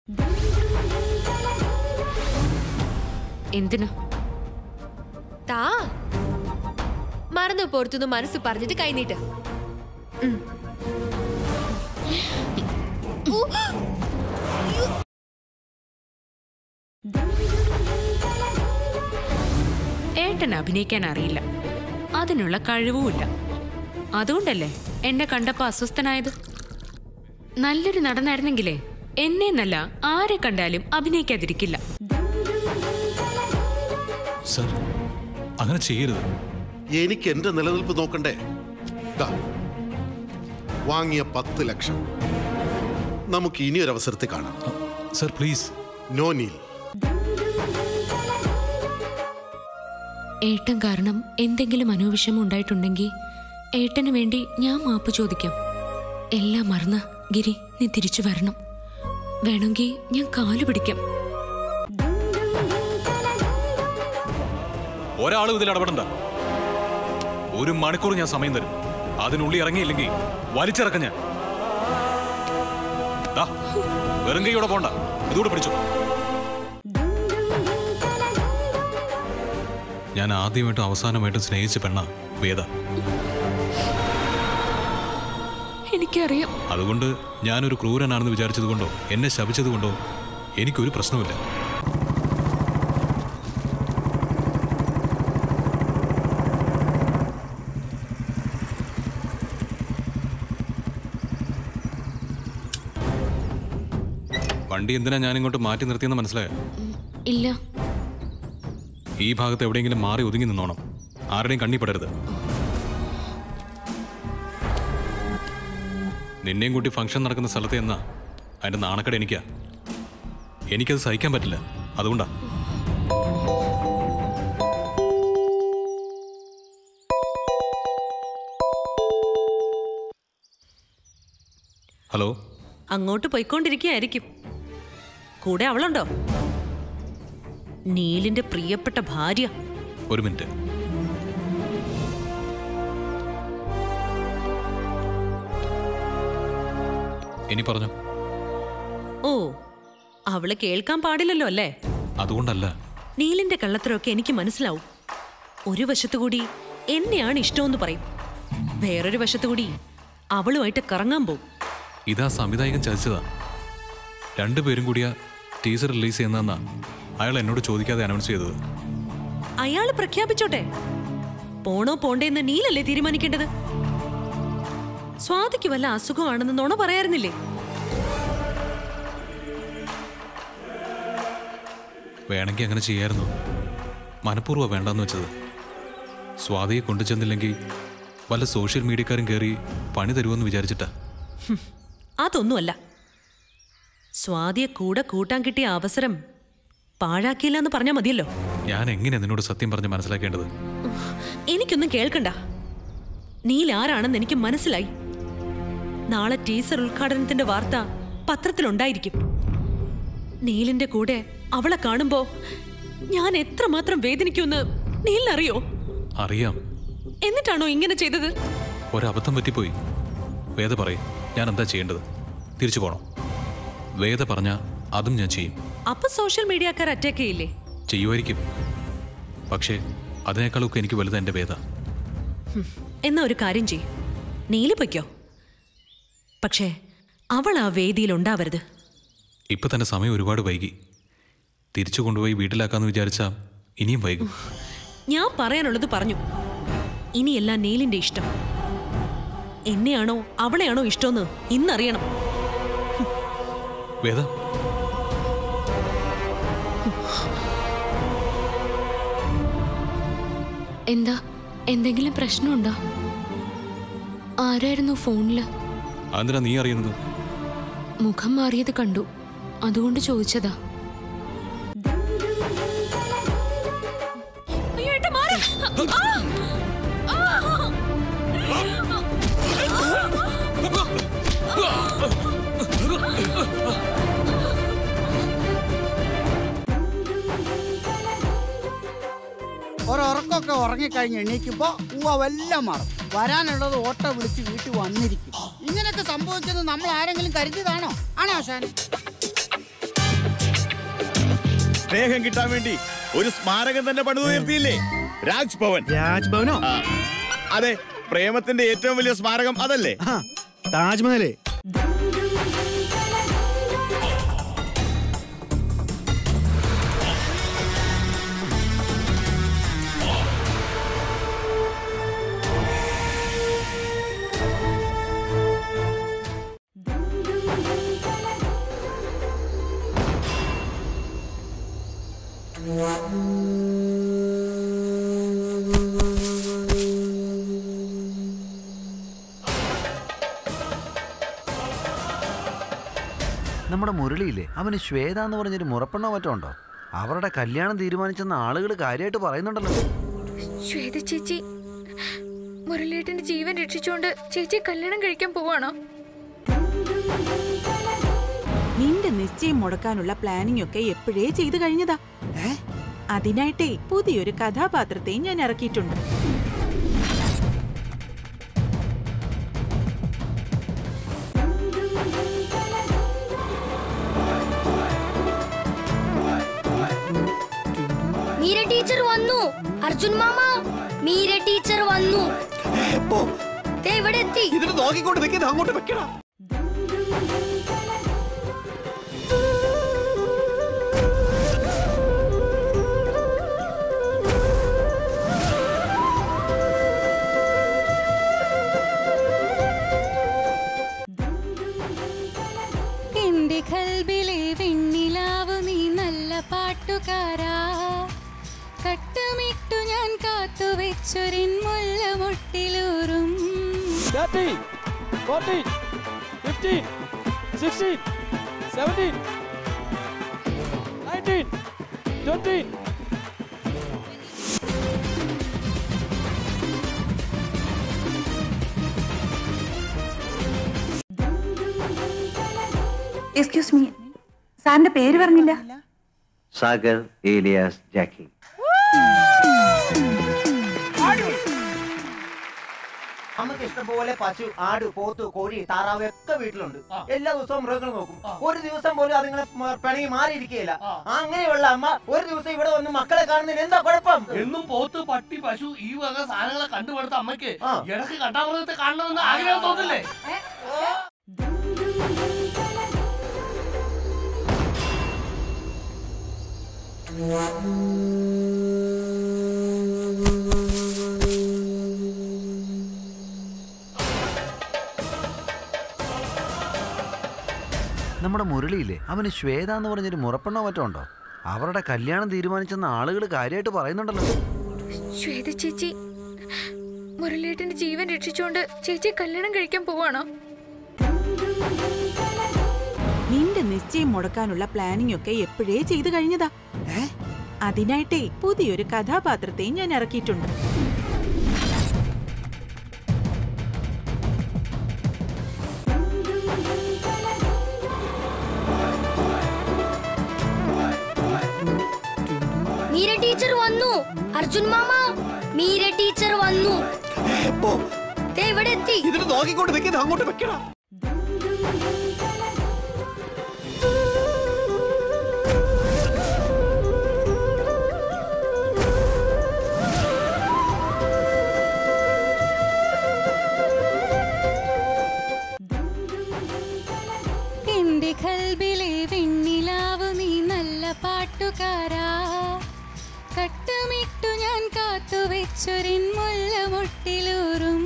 എന്തിനാ താ മറന്നു പുറത്തുനിന്ന് മനസ്സ് പറഞ്ഞിട്ട് കൈനീട്ട് ഏട്ടൻ അഭിനയിക്കാൻ അറിയില്ല അതിനുള്ള കഴിവുമില്ല അതുകൊണ്ടല്ലേ എന്നെ കണ്ടപ്പോ അസ്വസ്ഥനായത് നല്ലൊരു നടനായിരുന്നെങ്കിലേ എന്നെ എന്നല്ല ആരെ കണ്ടാലും അഭിനയിക്കാതിരിക്കില്ല സർ അങ്ങനെ ചെയ്യരുത് എനിക്ക് എന്റെ നിലനിൽപ്പ് നോക്കണ്ടേ ദാ, വാങ്ങിയ പത്ത് ലക്ഷം നമുക്ക് ഇനിയൊരു അവസരത്തിൽ കാണാം സർ പ്ലീസ് നോ നീൽ ഏട്ടൻ കാരണം എന്തെങ്കിലും മനോവിഷമം ഉണ്ടായിട്ടുണ്ടെങ്കിൽ ഏട്ടന് വേണ്ടി ഞാൻ മാപ്പ് ചോദിക്കാം എല്ലാം മറന്ന് ഗിരി നീ തിരിച്ചു വരണം വേണമെങ്കിൽ ഞാൻ കാലു പിടിക്കാം ഒരാളും ഇതിൽ ഇടപെടണ്ട ഒരു മണിക്കൂർ ഞാൻ സമയം തരും അതിനുള്ളിൽ ഇറങ്ങിയില്ലെങ്കിൽ വലിച്ചിറക്ക ഞാൻ ദാ, വെറും കൈയോടെ പോണ്ട ഇതുകൂടെ പിടിച്ചു ഞാൻ ആദ്യമായിട്ടും അവസാനമായിട്ടും സ്നേഹിച്ച പെണ്ണ വേദ എനിക്കറിയാം അതുകൊണ്ട് ഞാനൊരു ക്രൂരനാണെന്ന് വിചാരിച്ചതുകൊണ്ടോ എന്നെ ശപിച്ചതുകൊണ്ടോ എനിക്കൊരു പ്രശ്നമില്ല വണ്ടി എന്തിനാ ഞാൻ ഇങ്ങോട്ട് മാറ്റി നിർത്തിയെന്ന് മനസ്സിലായോ ഇല്ല ഈ ഭാഗത്ത് എവിടെയെങ്കിലും മാറി ഒതുങ്ങി നിന്നോണം ആരുടെയും കണ്ണി പെടരുത് നിന്നെയും കൂട്ടി ഫംഗ്ഷൻ നടക്കുന്ന സ്ഥലത്ത് എന്നാ അതിന്റെ നാണക്കട എനിക്കാ എനിക്കത് സഹിക്കാൻ പറ്റില്ല അതുകൊണ്ടാ ഹലോ അങ്ങോട്ട് പോയിക്കൊണ്ടിരിക്കുകയായിരിക്കും കൂടെ അവളുണ്ടോ നീലിന്റെ പ്രിയപ്പെട്ട ഭാര്യ ഒരു മിനിറ്റ് ഇനി പറഞ്ഞു ഓ അവള് കേൾക്കാൻ പാടില്ലല്ലോ അല്ലേ അതുകൊണ്ടല്ല നീലിന്റെ കള്ളത്തരമൊക്കെ എനിക്ക് മനസ്സിലാവും ഒരു വശത്തുകൂടി എന്നെയാണ് ഇഷ്ടമെന്ന് പറയും വേറൊരു വശത്തുകൂടി അവളുമായിട്ട് കറങ്ങാൻ പോവും ഇതാ സംവിധായകൻ ചതിച്ചതാ രണ്ടുപേരും കൂടിയാ ടീസർ റിലീസ് ചെയ്യുന്നതെന്നാ അയാൾ എന്നോട് ചോദിക്കാതെ അനൗൺസ് ചെയ്തത് അയാള് പ്രഖ്യാപിച്ചോട്ടെ പോണോ പോണ്ടേന്ന് നീലല്ലേ തീരുമാനിക്കേണ്ടത് സ്വാതിക്ക് വല്ല അസുഖമാണെന്ന് നുണ പറയാറുന്നില്ലേ വേണമെങ്കിൽ അങ്ങനെ ചെയ്യായിരുന്നു മനഃപൂർവ്വം വേണ്ടാന്ന് വെച്ചത് സ്വാതിയെ കൊണ്ടുചെന്നില്ലെങ്കിൽ വല്ല സോഷ്യൽ മീഡിയക്കാരും കയറി പണി തരുമെന്ന് വിചാരിച്ചിട്ടാ ഹും, അതൊന്നുമല്ല സ്വാതിയെ കൂടെ കൂട്ടാൻ കിട്ടിയ അവസരം പാഴാക്കിയില്ല എന്ന് പറഞ്ഞാൽ മതിയല്ലോ ഞാൻ എങ്ങനെ നിന്നോട് സത്യം പറഞ്ഞ് മനസ്സിലാക്കേണ്ടത് എനിക്കൊന്നും കേൾക്കണ്ട നീൽ ആരാണെന്ന് എനിക്ക് മനസ്സിലായി നാളെ ടീസർ ഉദ്ഘാടനത്തിന്റെ വാർത്ത പത്രത്തിലുണ്ടായിരിക്കും നീലിന്റെ കൂടെ അവളെ കാണുമ്പോ ഞാൻ എത്രമാത്രം വേദനിക്കുമെന്ന് നീലിനറിയോ അറിയാം എന്നിട്ടാണോ ഇങ്ങനെ ചെയ്തത് ഒരബദ്ധം പറ്റിപ്പോയി വേദ പറയും ഞാൻ എന്താ ചെയ്യേണ്ടത് തിരിച്ചു പോണം വേദ പറഞ്ഞ അതും ഞാൻ ചെയ്യും അപ്പൊ സോഷ്യൽ മീഡിയക്കാർ അറ്റാക്ക് ചെയ്യില്ലേ ചെയ്യുമായിരിക്കും പക്ഷേ അതിനേക്കാളൊക്കെ എനിക്ക് വലുത് എൻ്റെ വേദ എന്നാ ഒരു കാര്യം ചെയ് നീല് പൊയ്ക്കോ പക്ഷേ അവൾ ആ വേദിയിൽ ഉണ്ടാവരുത് ഇപ്പൊ തന്നെ സമയം ഒരുപാട് വൈകി തിരിച്ചു കൊണ്ടുപോയി വീട്ടിലാക്കാന്ന് വിചാരിച്ചാ ഇനിയും വൈകും ഞാൻ പറയാനുള്ളത് പറഞ്ഞു ഇനിയെല്ലാം നീലിന്റെ ഇഷ്ടം എന്നെയാണോ അവളെയാണോ ഇഷ്ടമെന്ന് ഇന്നറിയണം വേദ എന്താ എന്തെങ്കിലും പ്രശ്നമുണ്ടോ ആരായിരുന്നു ഫോണില് അതെന്തിനാ നീ അറിയുന്നത് മുഖം മാറിയത് കണ്ടു അതുകൊണ്ട് ചോദിച്ചതാ ഒരുറക്കമൊക്കെ ഉറങ്ങിക്കഴിഞ്ഞ് എണീക്കുമ്പോ ഉവ്വെല്ലാം മാറും വരാനുള്ളത് ഓട്ടോ വിളിച്ച് വീട്ടിൽ വന്നിരിക്കും ഇങ്ങനെയൊക്കെ സംഭവിച്ചത് നമ്മൾ ആരെങ്കിലും കരുതിയതാണോ ആണോ ആശാൻ സ്നേഹം കിട്ടാൻ വേണ്ടി ഒരു സ്മാരകം തന്നെ പണിതുയർത്തിയില്ലേ രാജ് ഭവൻ രാജ്ഭവനോ ആ, അതെ പ്രേമത്തിന്റെ ഏറ്റവും വലിയ സ്മാരകം അതല്ലേ ആ താജ്മഹലേ നമ്മുടെ മുരളിയില്ലേ അവന് ശ്വേത എന്ന് പറഞ്ഞൊരു മുറപ്പെണ്ണോ മറ്റോ ഉണ്ടോ അവരുടെ കല്യാണം തീരുമാനിച്ചെന്ന് ആളുകൾ കാര്യമായിട്ട് പറയുന്നുണ്ടല്ലോ ശ്വേത ചേച്ചി മുരളിയേട്ടന്റെ ജീവൻ രക്ഷിച്ചുകൊണ്ട് ചേച്ചി കല്യാണം കഴിക്കാൻ പോവാണോ നിന്റെ നിശ്ചയം മുടക്കാനുള്ള പ്ലാനിംഗ് ഒക്കെ എപ്പോഴേ ചെയ്തു കഴിഞ്ഞതാ അതിനായിട്ടേ പുതിയൊരു കഥാപാത്രത്തെയും ഞാൻ ഇറക്കിയിട്ടുണ്ട് മീര ടീച്ചർ വന്നു അർജുൻ മാമ മീര ടീച്ചർ വന്നു ദേ ഇവിടെ എത്തി ഇതിന് നോക്കിക്കൊണ്ട് നിൽക്കുന്നത് അങ്ങോട്ട് വെക്കടാ എന്റെ കൽബിലെ വെണ്ണിലാവ് നീ നല്ല പാട്ടുകാരാ കട്ടുമിട്ടു ഞാൻ കാത്തുവെച്ചൊരിൻ മുല്ലമുട്ടിലൂറും എക്സ്ക്യൂസ് മീ സാറിന്റെ പേര് പറഞ്ഞില്ല സാഗർ ഏലിയാസ് ജാക്കി നമുക്ക് ഇഷ്ടംപോലെ പശു ആട് പോത്ത് കോഴി താറാവ് ഒക്കെ വീട്ടിലുണ്ട് എല്ലാ ദിവസവും മൃഗങ്ങൾ നോക്കും ഒരു ദിവസം പോലും അതുങ്ങളെ മ- പിണങ്ങി മാറിയിരിക്കുകയില്ല അങ്ങനെയുള്ള അമ്മ ഒരു ദിവസം ഇവിടെ വന്ന് മക്കളെ കാണുന്നതിന് എന്താ കുഴപ്പം എന്നും പോത്ത് പട്ടി പശു ഈ വക സാധനങ്ങളെ കണ്ടുപടുത്ത അമ്മയ്ക്ക് ആ. ഇടക്ക് കണ്ടാമൃഗത്തെ കാണണമെന്ന് ആഗ്രഹം തോന്നില്ലേ നമ്മുടെ മുരളിയില്ലേ അവന് ശ്വേത എന്ന് പറഞ്ഞൊരു മുറപ്പെണ്ണോ മറ്റോ ഉണ്ടോ അവരുടെ കല്യാണം തീരുമാനിച്ചെന്ന് ആളുകൾ കാര്യമായിട്ട് പറയുന്നുണ്ടല്ലോ ശ്വേത ചേച്ചി മുരളിയേട്ടന്റെ ജീവൻ രക്ഷിച്ചുകൊണ്ട് ചേച്ചി കല്യാണം കഴിക്കാൻ പോവാണോ നിന്റെ നിശ്ചയം മുടക്കാനുള്ള പ്ലാനിംഗ് ഒക്കെ എപ്പോഴേ ചെയ്തു കഴിഞ്ഞതാ അതിനായിട്ടേ പുതിയൊരു കഥാപാത്രത്തെയും ഞാൻ ഇറക്കിയിട്ടുണ്ട് മീര ടീച്ചർ വന്നു അർജുൻ മാമ മീര ടീച്ചർ വന്നു ദേ ഇവിടെ എത്തി ഇതിന് നോക്കിക്കൊണ്ട് നിൽക്കുന്നത് അങ്ങോട്ട് വെക്കടാ എന്റെ കൽബിലെ വെണ്ണിലാവ് നീ നല്ല പാട്ടുകാരാ കട്ടുമിട്ടു ഞാൻ കാത്തുവെച്ചൊരിൻ മുല്ലമുട്ടിലൂറും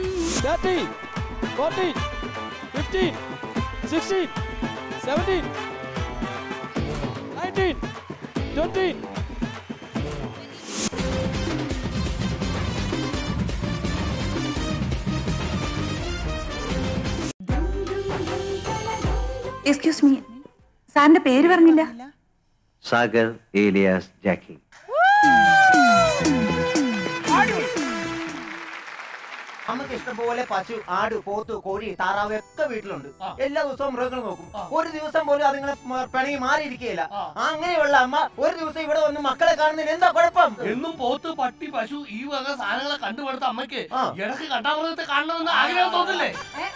എക്സ്ക്യൂസ് മീ സാറിന്റെ പേര് പറഞ്ഞില്ല സാഗർ ഏലിയാസ് ജാക്കി നമുക്ക് ഇഷ്ടംപോലെ പശു ആട് പോത്ത് കോഴി താറാവ് ഒക്കെ വീട്ടിലുണ്ട് എല്ലാ ദിവസവും മൃഗങ്ങൾ നോക്കും ഒരു ദിവസം പോലും അതുങ്ങളെ മ- പിണങ്ങി മാറിയിരിക്കുകയില്ല അങ്ങനെയുള്ള അമ്മ ഒരു ദിവസം ഇവിടെ വന്ന് മക്കളെ കാണുന്നതിന് എന്താ കുഴപ്പം എന്നും പോത്ത് പട്ടി പശു ഈ വക സാധനങ്ങളെ കണ്ടുപടുത്ത അമ്മയ്ക്ക് ആ. ഇടക്ക് കണ്ടാമൃഗത്തെ കാണണമെന്ന് ആഗ്രഹം തോന്നില്ലേ